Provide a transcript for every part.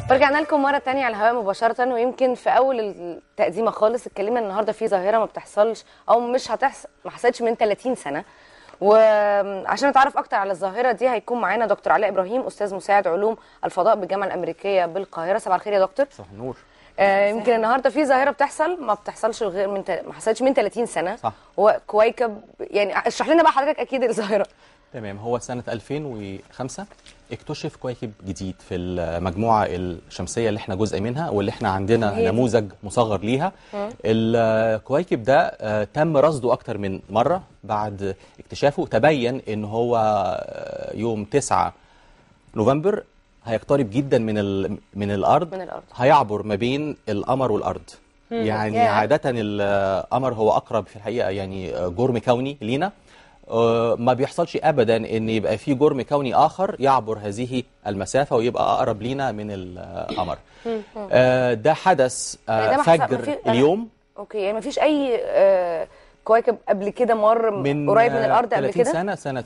ورجعنا لكم مرة تانية على الهواء مباشرة ويمكن في أول التقديمة خالص اتكلمنا النهاردة في ظاهرة ما بتحصلش أو مش هتحصل ما حصلتش من 30 سنة وعشان نتعرف أكتر على الظاهرة دي هيكون معانا دكتور علاء إبراهيم أستاذ مساعد علوم الفضاء بالجامعة الأمريكية بالقاهرة صباح الخير يا دكتور صباح النور آه يمكن النهارده في ظاهره بتحصل ما بتحصلش غير من ت... ما حصلتش من 30 سنه صح. هو كويكب يعني اشرح لنا بقى حضرتك اكيد الظاهره تمام هو سنة 2005 اكتشف كويكب جديد في المجموعة الشمسية اللي احنا جزء منها واللي احنا عندنا هي دي. نموذج مصغر ليها الكويكب ده آه، تم رصده أكتر من مرة بعد اكتشافه تبين ان هو آه، يوم 9 نوفمبر هيقترب جدا من ال- من الارض من الأرض. هيعبر ما بين القمر والارض يعني ياه. عاده القمر هو اقرب في الحقيقه يعني جرم كوني لينا آه، ما بيحصلش ابدا ان يبقى في جرم كوني اخر يعبر هذه المسافه ويبقى اقرب لينا من القمر آه، ده حدث يعني آه، ده ما حصل- ما فجر في- اليوم اوكي يعني ما فيش اي آه كويكب قبل كده مر من قريب من آه، الارض قبل 30 كده سنة سنة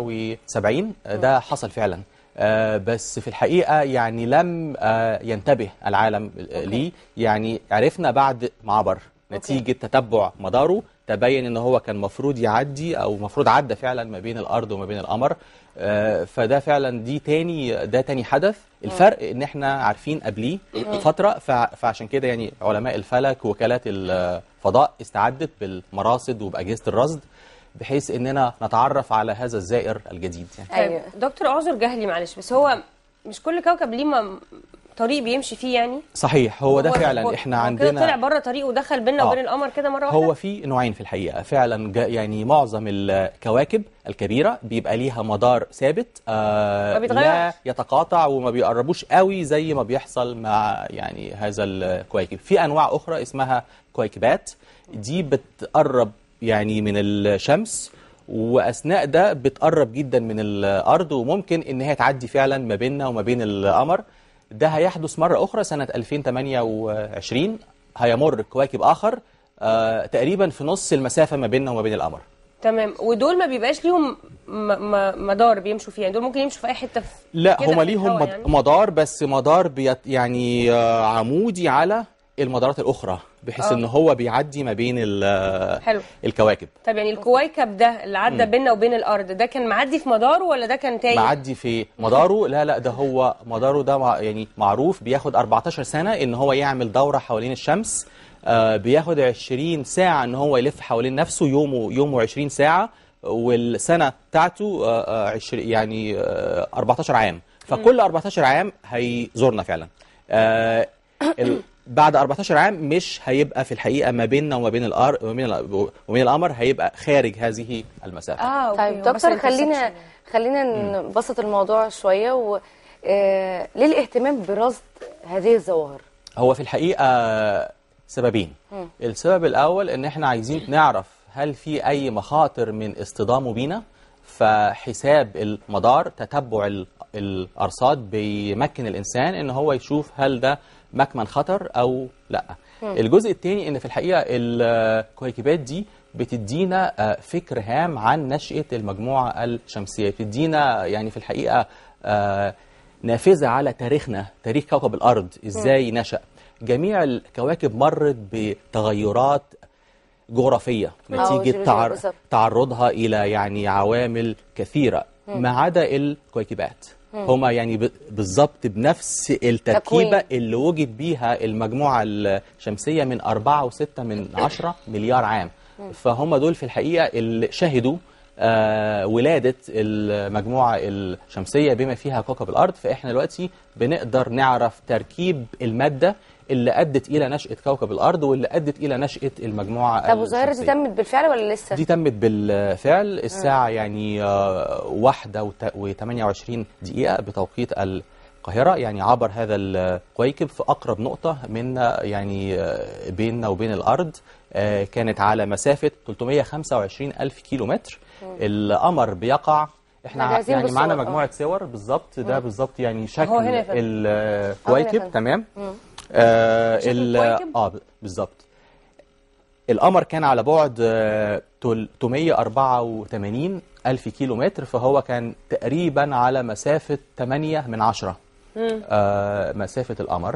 76 آه، ده حصل فعلا آه، بس في الحقيقة يعني لم آه، ينتبه العالم آه، ليه يعني عرفنا بعد ما عبر نتيجة تتبع مداره تبين ان هو كان مفروض يعدي او مفروض عدى فعلا ما بين الارض وما بين القمر آه، فده فعلا دي تاني ده تاني حدث الفرق ان احنا عارفين قبليه فترة فع- فعشان كده يعني علماء الفلك وكالات الفضاء استعدت بالمراصد وبأجهزة الرصد بحيث اننا نتعرف على هذا الزائر الجديد يعني أيوة. طيب دكتور اعذر جهلي معلش بس هو مش كل كوكب ليه م- طريق بيمشي فيه يعني صحيح هو ده هو- فعلا هو- احنا هو كده طلع عندنا بره طريق ودخل بيننا آه. وبين القمر كده مره واحده هو في نوعين في الحقيقه فعلا جا- يعني معظم الكواكب الكبيره بيبقى ليها مدار ثابت آه ما بيتغيرش. لا يتقاطع وما بيقربوش قوي زي ما بيحصل مع يعني هذا الكواكب في انواع اخرى اسمها كويكبات دي بتقرب يعني من الشمس واثناء ده بتقرب جدا من الارض وممكن ان هي تعدي فعلا ما بيننا وما بين القمر ده هيحدث مره اخرى سنه 2028 هيمر كواكب اخر آه تقريبا في نص المسافه ما بيننا وما بين القمر تمام ودول ما بيبقاش ليهم م- م- مدار بيمشوا فيه يعني دول ممكن يمشوا في اي حته في لا كده هما في ليهم الهوا مد- يعني. مدار بس مدار بيت يعني آه، عمودي على المدارات الاخرى بحيث آه. ان هو بيعدي ما بين ال- حلو الكواكب طب يعني الكويكب ده اللي عدى بيننا وبين الارض ده كان معدي في مداره ولا ده كان تايه معدي في مداره لا لا ده هو مداره ده مع- يعني معروف بياخد 14 سنة ان هو يعمل دورة حوالين الشمس آه بياخد 20 ساعة ان هو يلف حوالين نفسه يومه يومه 20 ساعة والسنة بتاعته آه آه، 20 يعني آه 14 عام فكل 14 عام هيزورنا فعلا آه ال- بعد 14 عام مش هيبقى في الحقيقة ما بيننا وما بين الأر... وما بين الأ- وما بين القمر هيبقى خارج هذه المسافة اه أوكي. طيب هو بس دكتور خلينا الانترسكشن. خلينا نبسط الموضوع شويه و آه ليه الاهتمام برصد هذه الظواهر هو في الحقيقة سببين السبب الأول إن إحنا عايزين نعرف هل في أي مخاطر من اصطدامه بينا فحساب المدار تتبع ال- الأرصاد بيمكن الإنسان إن هو يشوف هل ده مكمن خطر أو لا الجزء الثاني إن في الحقيقة الكويكبات دي بتدينا آه، فكر هام عن نشأة المجموعة الشمسية بتدينا يعني في الحقيقة آه، نافذة على تاريخنا تاريخ كوكب الأرض إزاي نشأ جميع الكواكب مرت بتغيرات جغرافية نتيجة جيولوجية تعر... بالظبط. تعرضها إلى يعني عوامل كثيرة ما عدا الكويكبات هما يعني ب... بالظبط بنفس التركيبة تكوين. اللي وجد بيها المجموعة الشمسية من 4.6 من 10 مليار عام فهم دول في الحقيقة اللي شهدوا آه ولادة المجموعة الشمسية بما فيها كوكب الأرض فإحنا دلوقتي بنقدر نعرف تركيب المادة اللي أدت إلى نشأة كوكب الأرد واللي أدت إلى نشأة المجموعة طب والظاهره دي الشمسية. تمت بالفعل ولا لسه دي تمت بالفعل الساعة يعني آه، واحدة وت- وثمانية وعشرين دقيقة بتوقيت القاهرة يعني عبر هذا الكويكب في أقرب نقطة من يعني آه، بيننا وبين الأرض آه، كانت على مسافة 325 ألف كيلو متر القمر بيقع احنا إحنا ع- جاهزين يعني معانا بالصور، آه. مجموعة صور بالظبط ده بالظبط يعني شكل هو هنا يا فندم. الكويكب فندم. تمام آه شكل ال- الكويكب؟ اه ب- بالظبط القمر كان على بعد آه، 384 ألف كيلو متر فهو كان تقريبا على مسافة 8 من عشرة آه مسافه القمر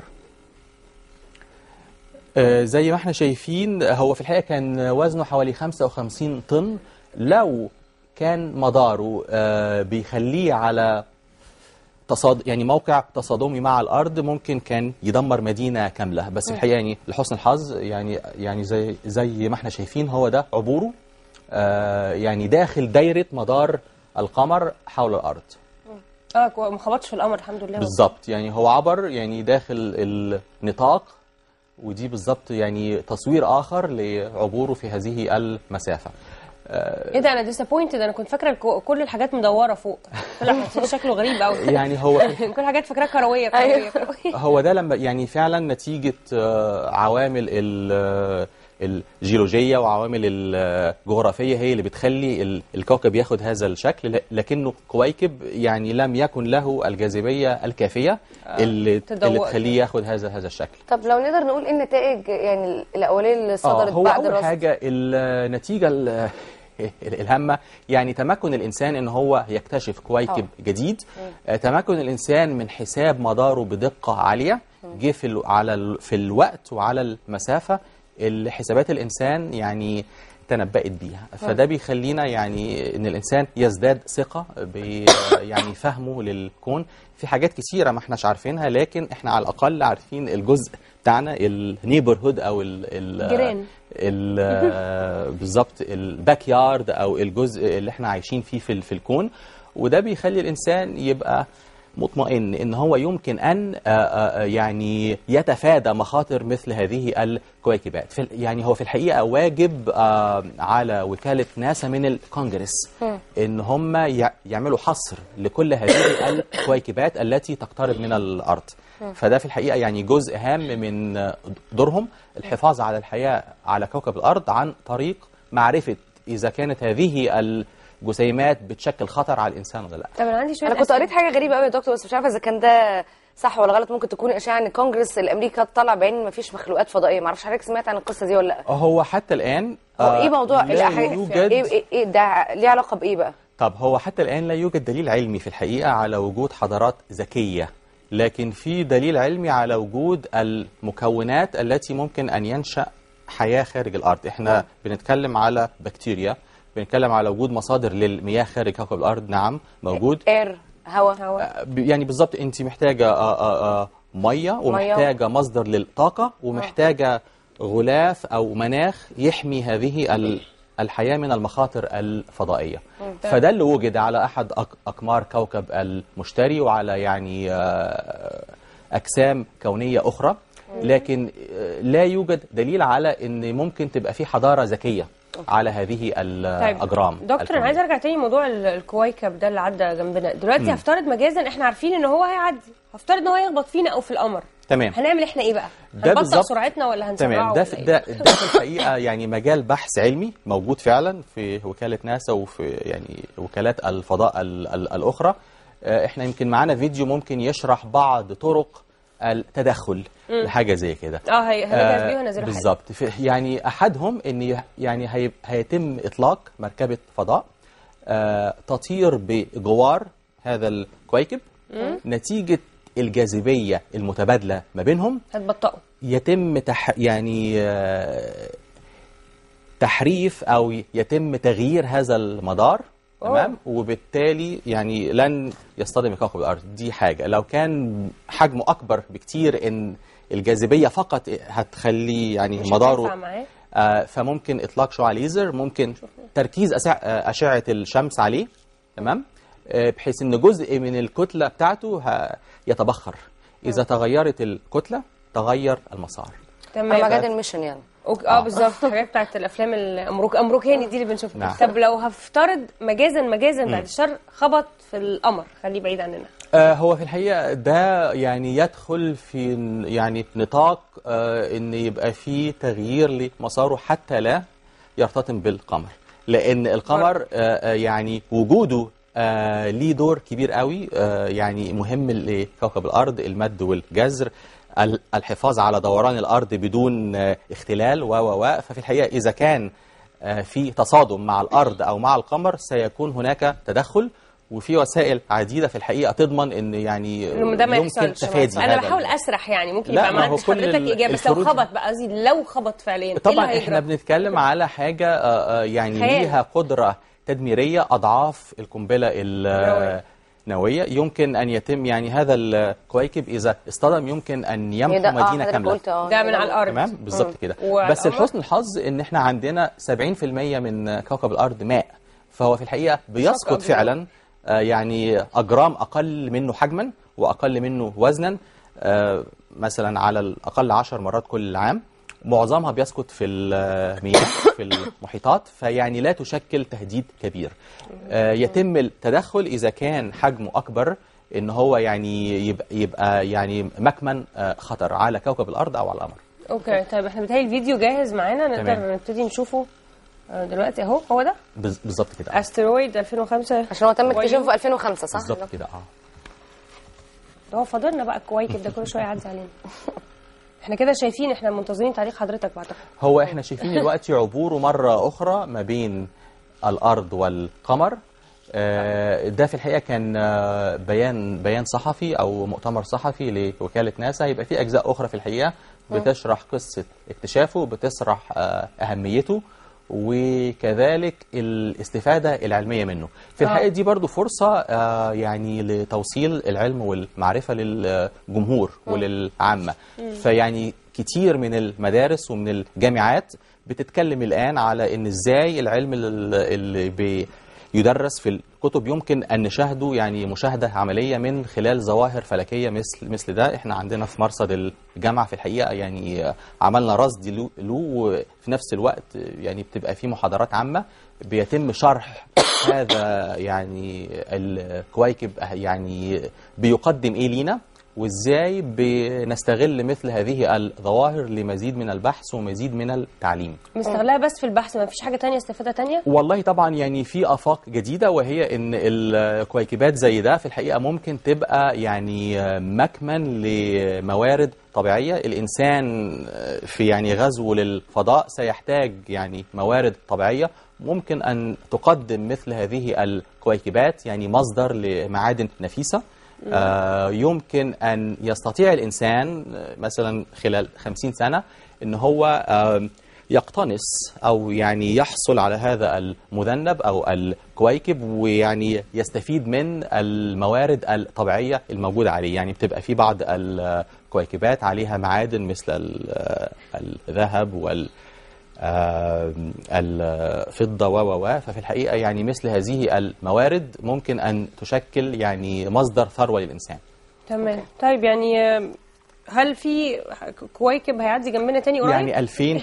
آه، زي ما احنا شايفين هو في الحقيقه كان وزنه حوالي 55 طن لو كان مداره آه، بيخليه على تصاد يعني موقع تصادمي مع الارض ممكن كان يدمر مدينه كامله بس الحقيقه يعني لحسن الحظ يعني يعني زي زي ما احنا شايفين هو ده عبوره آه، يعني داخل دايره مدار القمر حول الارض اه كو- ما خبطش في القمر الحمد لله بالظبط يعني هو عبر يعني داخل النطاق ودي بالظبط يعني تصوير اخر لعبوره في هذه المسافه ايه ده انا ديسابوينتد انا كنت فاكره كو- كل الحاجات مدوره فوق طلع شكله غريب قوي يعني هو كل الحاجات فاكراها كرويه كرويه كرويه هو ده لما يعني فعلا نتيجة آه، عوامل ال- آه، الجيولوجية وعوامل الجغرافية هي اللي بتخلي ال- الكوكب ياخد هذا الشكل ل- لكنه كويكب يعني لم يكن له الجاذبية الكافية اللي, تدوق اللي تخليه ياخد هذا هذا الشكل طب لو نقدر نقول ايه النتائج يعني الاوليه اللي آه صدرت هو بعد أول الرصد حاجة النتيجة ال- الهامة يعني تمكن الإنسان إن هو يكتشف كويكب جديد آه، تمكن الإنسان من حساب مداره بدقة عالية جه في ال- على ال- في الوقت وعلى المسافة اللي حسابات الإنسان يعني تنبأت بيها فده بيخلينا يعني ان الانسان يزداد ثقه ب يعني فهمه للكون في حاجات كثيره ما احناش عارفينها لكن احنا على الاقل عارفين الجزء بتاعنا النيبرهود او ال ال جيران. ال- بالظبط الباك يارد او الجزء اللي احنا عايشين فيه في ال- في الكون وده بيخلي الانسان يبقى مطمئن ان هو يمكن ان آه، آه، يعني يتفادى مخاطر مثل هذه الكويكبات في ال- يعني هو في الحقيقه واجب آه، على وكاله ناسا من الكونجرس ان هم يع- يعملوا حصر لكل هذه الكويكبات التي تقترب من الارض فده في الحقيقه يعني جزء هام من آه، دورهم الحفاظ على الحياه على كوكب الارض عن طريق معرفه اذا كانت هذه الجسيمات بتشكل خطر على الانسان ولا لا طب انا عندي شويه انا كنت أسئلة. قريت حاجه غريبه قوي يا دكتور بس مش عارفه اذا كان ده صح ولا غلط ممكن تكون اشاعه ان الكونجرس الامريكي طلع بيان ان مفيش مخلوقات فضائيه معرفش حضرتك سمعت عن القصه دي ولا لا هو حتى الآن هو آه، ايه موضوع لا الأحياء يوجد ايه ايه ايه ده ليه علاقه بايه بقى طب هو حتى الآن لا يوجد دليل علمي في الحقيقة على وجود حضارات ذكية لكن في دليل علمي على وجود المكونات التي ممكن أن ينشأ حياة خارج الأرض احنا بنتكلم على بكتيريا بنتكلم على وجود مصادر للمياه خارج كوكب الأرض نعم موجود اير هوا هوا. آه، ب- يعني بالظبط انت محتاجه آه، آه، آه، ميه ومحتاجه مصدر للطاقه ومحتاجه غلاف او مناخ يحمي هذه ال- الحياه من المخاطر الفضائيه فده اللي وجد على احد أق- اقمار كوكب المشتري وعلى يعني آه، اجسام كونيه اخرى لكن آه، لا يوجد دليل على ان ممكن تبقى في حضاره ذكيه على هذه الاجرام دكتور انا الكونية. عايزه ارجع تاني موضوع ال- الكويكب ده اللي عدى جنبنا دلوقتي هفترض مجازا احنا عارفين ان هو هيعدي هفترض ان هو يخبط فينا او في القمر تمام هنعمل احنا ايه بقى ده هنبطئ بالظبط. سرعتنا ولا هنسرعه تمام ده ولا في إيه؟ ده, ده في الحقيقه يعني مجال بحث علمي موجود فعلا في وكاله ناسا وفي يعني وكالات الفضاء ال ال الاخرى آه، احنا يمكن معانا فيديو ممكن يشرح بعض طرق التدخل لحاجه زي كده اه هي هنجهز بيه آه، وننزله حالا. بالظبط في- يعني احدهم ان ي- يعني هي- هيتم اطلاق مركبه فضاء آه، تطير بجوار هذا الكويكب نتيجه الجاذبيه المتبادله ما بينهم هتبطئوا يتم تح يعني آه، تحريف او يتم تغيير هذا المدار تمام وبالتالي يعني لن يصطدم كوكب الارض دي حاجه لو كان حجمه اكبر بكتير ان الجاذبيه فقط هتخليه يعني مش هتنفع مداره معاه آه، فممكن اطلاق شعاع ليزر ممكن تركيز أسع- آه، اشعه الشمس عليه تمام آه، بحيث ان جزء من الكتله بتاعته ه- يتبخر اذا تغيرت الكتله تغير المسار تمام ارمجادن ميشن يعني أوك- اه بالظبط حاجات بتاعت الافلام الامريك امريكاني دي اللي بنشوفها نعم. طب لو هفترض مجازا مجازا بعد الشر خبط في القمر خليه بعيد عننا آه، هو في الحقيقة ده يعني يدخل في ن- يعني نطاق آه، ان يبقى في تغيير لمساره حتى لا يرتطم بالقمر لان القمر آه، آه، يعني وجوده آه، ليه دور كبير قوي آه، يعني مهم لكوكب الارض المد والجزر ال- الحفاظ على دوران الارض بدون آه، اختلال و و و ففي الحقيقة اذا كان آه، في تصادم مع الارض او مع القمر سيكون هناك تدخل وفي وسائل عديده في الحقيقه تضمن ان يعني إنه ده ما يمكن يحصلش تفادي انا هذا بحاول ال- اسرح يعني ممكن لا، يبقى ما ما هو عندش كل حضرتك ال- اجابه بس لو الفروض- خبط بقى قصدي لو خبط فعليا إيه طبعا اللي احنا هيجرى؟ بنتكلم على حاجه آه، آه، يعني خيال. ليها قدره تدميريه اضعاف القنبله نووية. النوويه يمكن ان يتم يعني هذا الكويكب اذا اصطدم يمكن ان هي يمحو ده اه مدينه حضرتك كامله قلت اه ده من على الارض تمام بالظبط كده وعلى بس القمر؟ لحسن الحظ ان احنا عندنا 70% من كوكب الارض ماء فهو في الحقيقه بيسقط أجرام. فعلا آه، يعني اجرام اقل منه حجما واقل منه وزنا آه، مثلا على الاقل 10 مرات كل عام معظمها بيسقط في المياه في المحيطات فيعني لا تشكل تهديد كبير آه، يتم التدخل اذا كان حجمه اكبر ان هو يعني يبقى, يبقى يعني مكمن آه، خطر على كوكب الارض او على القمر اوكي طيب احنا بتهيألي الفيديو جاهز معانا نقدر تمام. نبتدي نشوفه آه، دلوقتي اهو هو ده بز- بالظبط كده آه. استرويد 2005 عشان هو تم وايو. اكتشافه في 2005 صح؟ بالظبط كده اه هو فاضلنا بقى الكويكب ده كل شويه يعدي علينا احنا كده شايفين احنا منتظرين تعليق حضرتك بعتقد هو احنا شايفين دلوقتي عبوره مرة أخرى ما بين الأرض والقمر آه، ده في الحقيقة كان آه، بيان بيان صحفي أو مؤتمر صحفي لوكالة ناسا هيبقى في أجزاء أخرى في الحقيقة بتشرح قصة اكتشافه بتشرح آه، أهميته وكذلك الاستفادة العلمية منه في الحقيقة دي برضو فرصة آه، يعني لتوصيل العلم والمعرفة للجمهور وللعامة فيعني كتير من المدارس ومن الجامعات بتتكلم الآن على إن إزاي العلم ال- اللي بي يدرس في الكتب يمكن ان نشاهده يعني مشاهده عمليه من خلال ظواهر فلكيه مثل مثل ده احنا عندنا في مرصد الجامعه في الحقيقه يعني عملنا رصد له له وفي نفس الوقت يعني بتبقى في محاضرات عامه بيتم شرح هذا يعني الكويكب يعني بيقدم ايه لينا وازاي بنستغل مثل هذه الظواهر لمزيد من البحث ومزيد من التعليم مستغلها بس في البحث ما فيش حاجه تانية استفاده تانية والله طبعا يعني في افاق جديده وهي ان الكويكبات زي ده في الحقيقه ممكن تبقى يعني مكمن لموارد طبيعيه الانسان في يعني غزو للفضاء سيحتاج يعني موارد طبيعيه ممكن ان تقدم مثل هذه الكويكبات يعني مصدر لمعادن نفيسه آه، يمكن أن يستطيع الإنسان آه، مثلا خلال خمسين سنة أن هو آه، يقتنص أو يعني يحصل على هذا المذنب أو الكويكب ويعني يستفيد من الموارد الطبيعية الموجودة عليه يعني بتبقى في بعض الكويكبات عليها معادن مثل ال- الذهب وال آه، الفضة و و و ففي الحقيقة يعني مثل هذه الموارد ممكن أن تشكل يعني مصدر ثروة للإنسان تمام طيب يعني آه، هل في كويكب هيعدي جنبنا تاني قريب يعني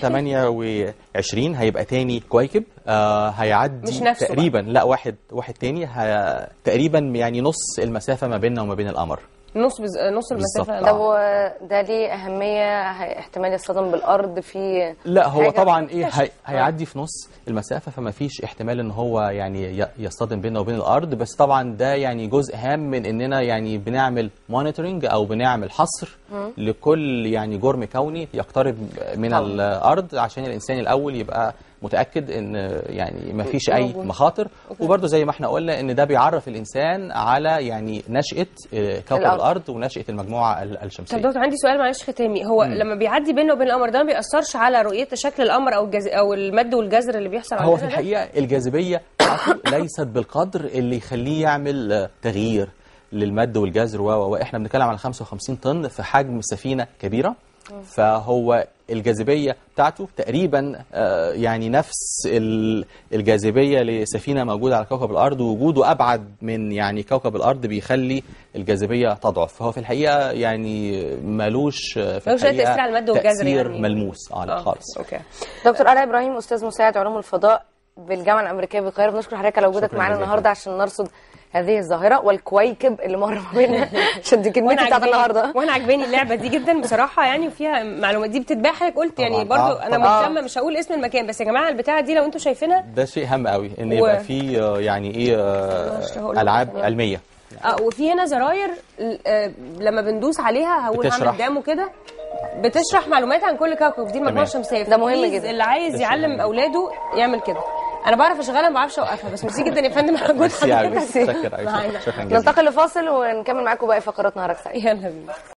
2028 هيبقى تاني كويكب آه هيعدي مش نفسه تقريبا لا واحد واحد تاني ه... تقريبا يعني نص المسافة ما بيننا وما بين القمر نص بز... نص المسافه بالظبط. ده هو ده ليه اهميه هي- احتمال يصطدم بالارض في لا هو حاجة طبعا ايه ماشي. هي... هيعدي في نص المسافه فما فيش احتمال ان هو يعني ي- يصطدم بيننا وبين الارض بس طبعا ده يعني جزء هام من اننا يعني بنعمل مونيتورنج او بنعمل حصر لكل يعني جرم كوني يقترب من طبعاً. الارض عشان الانسان الاول يبقى متاكد ان يعني ما فيش اي موجود. مخاطر وبرده زي ما احنا قلنا ان ده بيعرف الانسان على يعني نشاه آه، كوكب الأرض. الارض ونشاه المجموعه ال- طب الشمسيه دكتور عندي سؤال معلش ختامي هو لما بيعدي بيننا وبين القمر ده ما بيأثرش على رؤية شكل القمر او الجز... او المد والجزر اللي بيحصل هو في عندنا ده؟ الحقيقه الجاذبيه بتاعته ليست بالقدر اللي يخليه يعمل آه، تغيير للمد والجزر و و- واحنا بنتكلم على 55 طن في حجم سفينه كبيره فهو الجاذبيه بتاعته تقريبا آه، يعني نفس ال- الجاذبيه لسفينه موجوده على كوكب الارض ووجوده ابعد من يعني كوكب الارض بيخلي الجاذبيه تضعف فهو في الحقيقه يعني ملوش آه، في ملوش أي الحقيقه تأثير على المد والجزر تأثير يعني. ملموس اه لا آه، خالص اوكي دكتور آلاء ابراهيم استاذ مساعد علوم الفضاء بالجامعه الامريكيه بالقاهره بنشكر حضرتك على وجودك شكراً معانا جزيلاً. النهارده عشان نرصد هذه الظاهره والكويكب اللي مر ما بيننا عشان دي كلمتي بتاعت عجباني- النهارده وانا عجباني اللعبه دي جدا بصراحه يعني وفيها معلومات دي بتتباع حضرتك قلت يعني طبعاً. برضو آه، انا طبعاً. مهتمه مش هقول اسم المكان بس يا جماعه البتاعه دي لو انتوا شايفينها ده شيء هام قوي ان و- يبقى في آه، يعني ايه آه، مش هقول لك العاب كمان. علميه اه وفي هنا زراير آه، لما بندوس عليها هقول بتشرح. هعمل دامو كده بتشرح معلومات عن كل كوكب دي المجموعه تمام. الشمسيه ده مهم فبليز جدا. اللي عايز ده شيء يعلم مهم. اولاده يعمل كده انا بعرف اشغلها ما بعرفش اوقفها بس ميرسي جدا يا فندم على وجود ميرسي يا حضرتك عيشة. شكرا معانا. عيشة. شكرا جزيلا ننتقل لفاصل ونكمل معاكم باقي فقرات نهارك سعيد يلا بينا